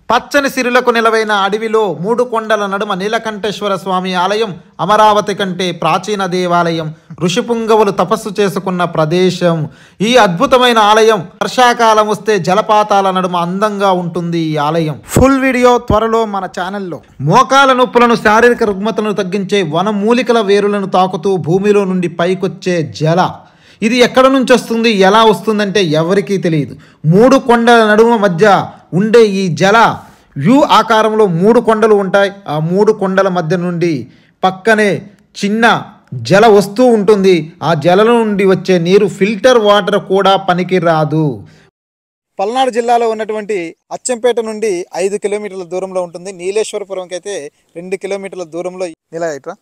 పచ్చని సిరులకు నిలవైన అడవిలో మూడు కొండల నడుమ నీలకంఠేశ్వర స్వామి ఆలయం అమరావతి కంటే ప్రాచీన దేవాలయం ఋషిపుంగవులు తపస్సు చేసుకున్న ప్రదేశం ఈ అద్భుతమైన ఆలయం వర్షాకాలం వస్తే జలపాతాల నడుమ అందంగా ఉంటుంది ఈ ఆలయం ఫుల్ వీడియో త్వరలో మన ఛానల్లో మోకాల నొప్పులను శారీరక రుగ్మతలను తగ్గించే వనమూలికల వేరులను తాకుతూ భూమిలో నుండి పైకొచ్చే జల ఇది ఎక్కడ నుంచి వస్తుంది ఎలా వస్తుందంటే ఎవరికీ తెలియదు మూడు కొండల నడుమ మధ్య ఉండే ఈ జల యు ఆకారంలో మూడు కొండలు ఉంటాయి ఆ మూడు కొండల మధ్య నుండి పక్కనే చిన్న జల వస్తూ ఉంటుంది ఆ జల నుండి వచ్చే నీరు ఫిల్టర్ వాటర్ కూడా పనికిరాదు పల్నాడు జిల్లాలో ఉన్నటువంటి అచ్చంపేట నుండి ఐదు కిలోమీటర్ల దూరంలో ఉంటుంది నీలేశ్వరపురంకి అయితే రెండు కిలోమీటర్ల దూరంలో ఇలా ఇట్రా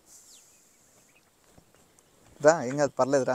రా ఏం కాదు పర్లేదురా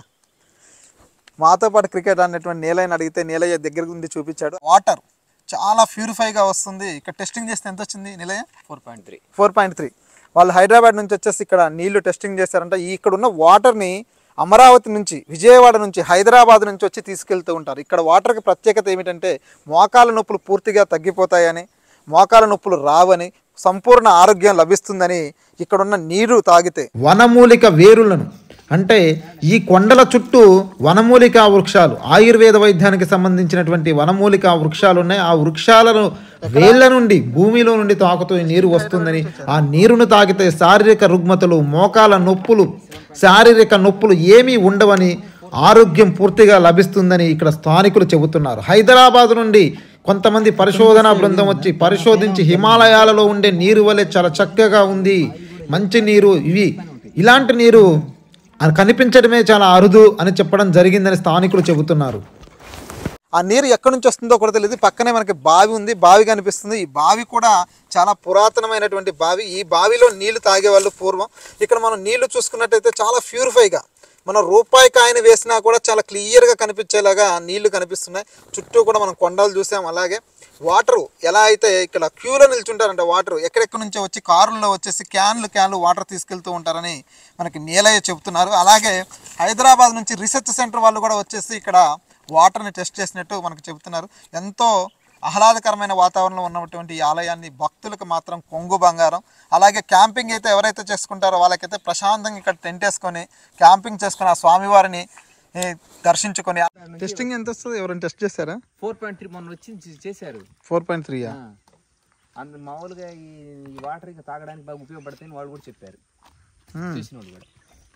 మాతో పాటు క్రికెట్ ఆడినటువంటి నీలయ్యని అడిగితే నీలయ్య దగ్గర నుండి చూపించాడు వాటర్ చాలా ప్యూరిఫైగా వస్తుంది ఇక్కడ టెస్టింగ్ చేస్తే ఎంత వచ్చింది Neelaiah four point three four point three వాళ్ళు హైదరాబాద్ నుంచి వచ్చేసి ఇక్కడ నీళ్లు టెస్టింగ్ చేశారంట ఈ ఇక్కడ ఉన్న వాటర్ని అమరావతి నుంచి విజయవాడ నుంచి హైదరాబాద్ నుంచి వచ్చి తీసుకెళ్తూ ఉంటారు ఇక్కడ వాటర్కి ప్రత్యేకత ఏమిటంటే మోకాల నొప్పులు పూర్తిగా తగ్గిపోతాయని మోకాల నొప్పులు రావని సంపూర్ణ ఆరోగ్యం లభిస్తుందని ఇక్కడున్న నీరు తాగితే వనమూలిక వేరులను అంటే ఈ కొండల చుట్టూ వనమూలికా వృక్షాలు ఆయుర్వేద వైద్యానికి సంబంధించినటువంటి వనమూలికా వృక్షాలు ఉన్నాయి ఆ వృక్షాలను వేళ్ళ నుండి భూమిలో నుండి తాకుతూ ఈ నీరు వస్తుందని ఆ నీరును తాకితే శారీరక రుగ్మతలు మోకాల నొప్పులు శారీరక నొప్పులు ఏమీ ఉండవని ఆరోగ్యం పూర్తిగా లభిస్తుందని ఇక్కడ స్థానికులు చెబుతున్నారు హైదరాబాద్ నుండి కొంతమంది పరిశోధనా బృందం వచ్చి పరిశోధించి హిమాలయాలలో ఉండే నీరు వలె చాలా చక్కగా ఉంది మంచి నీరు ఇవి ఇలాంటి నీరు అది కనిపించడమే చాలా అరుదు అని చెప్పడం జరిగిందని స్థానికులు చెబుతున్నారు ఆ నీరు ఎక్కడి నుంచి వస్తుందో కూడా తెలియదు పక్కనే మనకి బావి ఉంది బావి కనిపిస్తుంది ఈ బావి కూడా చాలా పురాతనమైనటువంటి బావి ఈ బావిలో నీళ్లు తాగేవాళ్ళు పూర్వం ఇక్కడ మనం నీళ్లు చూసుకున్నట్టయితే చాలా ప్యూరిఫైగా మనం రూపాయి కాయని వేసినా కూడా చాలా క్లియర్గా కనిపించేలాగా నీళ్లు కనిపిస్తున్నాయి చుట్టూ కూడా మనం కొండలు చూసాం అలాగే వాటర్ ఎలా అయితే ఇక్కడ క్యూలో నిల్చుంటారంట వాటర్ ఎక్కడెక్కడి నుంచో వచ్చి కారుల్లో వచ్చేసి క్యాన్లు క్యాన్లు వాటర్ తీసుకెళ్తూ ఉంటారని మనకి నీలయ్య చెబుతున్నారు అలాగే హైదరాబాద్ నుంచి రీసెర్చ్ సెంటర్ వాళ్ళు కూడా వచ్చేసి ఇక్కడ వాటర్ని టెస్ట్ చేసినట్టు మనకు చెబుతున్నారు ఎంతో ఆహ్లాదకరమైన వాతావరణంలో ఉన్నటువంటి ఈ ఆలయాన్ని భక్తులకు మాత్రం కొంగు బంగారం అలాగే క్యాంపింగ్ అయితే ఎవరైతే చేసుకుంటారో వాళ్ళకైతే ప్రశాంతంగా ఇక్కడ టెంట్ వేసుకొని క్యాంపింగ్ చేసుకొని ఆ స్వామివారిని ఏ, దర్శించుకొని టెస్టింగ్ ఎంత వస్తుంది ఎవరైనా టెస్ట్ చేశారా ఫోర్ పాయింట్ త్రీ మొన్న వచ్చి చే- చేశారు ఫోర్ పాయింట్ త్రీ ఆ. అందు మామూలుగా ఈ ఈ వాటర్ ఇంకా తాగడానికి బాగా ఉపయోగపడతాయని వాళ్ళు కూడా చెప్పారు చేసిన వాళ్ళు కూడా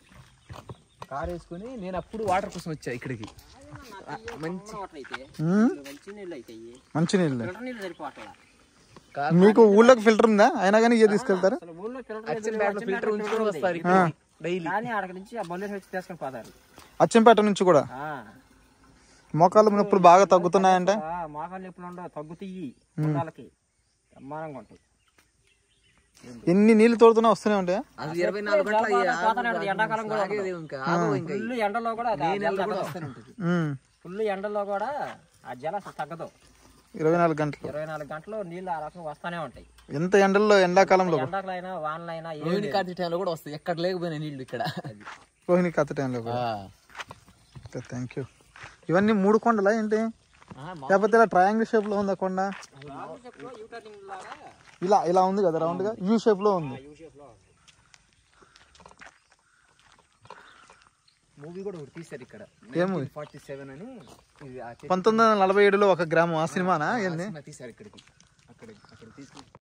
కార్ వేసుకొని నేను అప్పుడు వాటర్ కోసం వచ్చా ఇక్కడికి ఆ, మంచి మంచి నీళ్ళు కాదు. మీకు ఊళ్ళోకి ఫిల్టర్ ఉందా అయినా కానీ ఇదే తీసుకెళ్తారా అచ్చంపేటలో ఫిల్టర్ ఉంచుకొని వస్తారు ఇక్కడికి డైలీ కానీ అక్కడి నుంచి ఆ బండి వచ్చి తీసుకొని పోతారు అచ్చంపేట నుంచి కూడా ఆ. మోకాళ్ళ నొప్పులు బాగా తగ్గుతున్నాయంటే ఆ, మోకాలు నొప్పులు ఉండవు తగ్గుతాయి ఉండాలకి బ్రహ్మాండంగా ఉంటాయి ఎన్ని నీళ్లు తోడుతున్నా వస్తూనే ఉంటాయా అది ఇరవై నాలుగు గంటల పోతానే ఉంటుంది ఎండాకాలం కూడా తాగేది ఇంకా ఆగవు ఇంకా ఫుల్ ఎండలో కూడా మే నెలలో కూడా వస్తూనే ఉంటుంది ఉమ్. ఫుల్ ఎండలో కూడా ఆ జల అసలు తగ్గదు ఇరవై నాలుగు గంటలు ఇరవై నాలుగు గంటలు నీళ్ళు ఆ రకంగా వస్తానే ఉంటాయి ఎంత ఎండల్లో ఎండాకాలంలో ఎండాకలైనా వానలైనా ఏ రోహిణి కార్తీ టైంలో కూడా వస్తాయి ఎక్కడ లేకపోయినా నీళ్లు ఇక్కడ రోహిణి కథ టైంలో కూడా థ్యాంక్ యూ ఇవన్నీ మూడు కొండలా ఏంటి లేకపోతే ఇలా ట్రయాంగిల్ షేప్ లో ఉందా కొండ ఇలా ఇలా ఉంది కదా రౌండ్ గా యూ షేప్ లో ఉంది మూవీ కూడా ఒకటి తీశారు ఇక్కడ ఏ మూవీ ఫార్టీ సెవెన్ అని ఇది ఆ పంతొమ్మిది వందల నలభై ఏడులో ఒక గ్రామం ఆ సినిమానా ఏంది సినిమా తీశారు ఇక్కడికి అక్కడ అక్కడ తీసుకు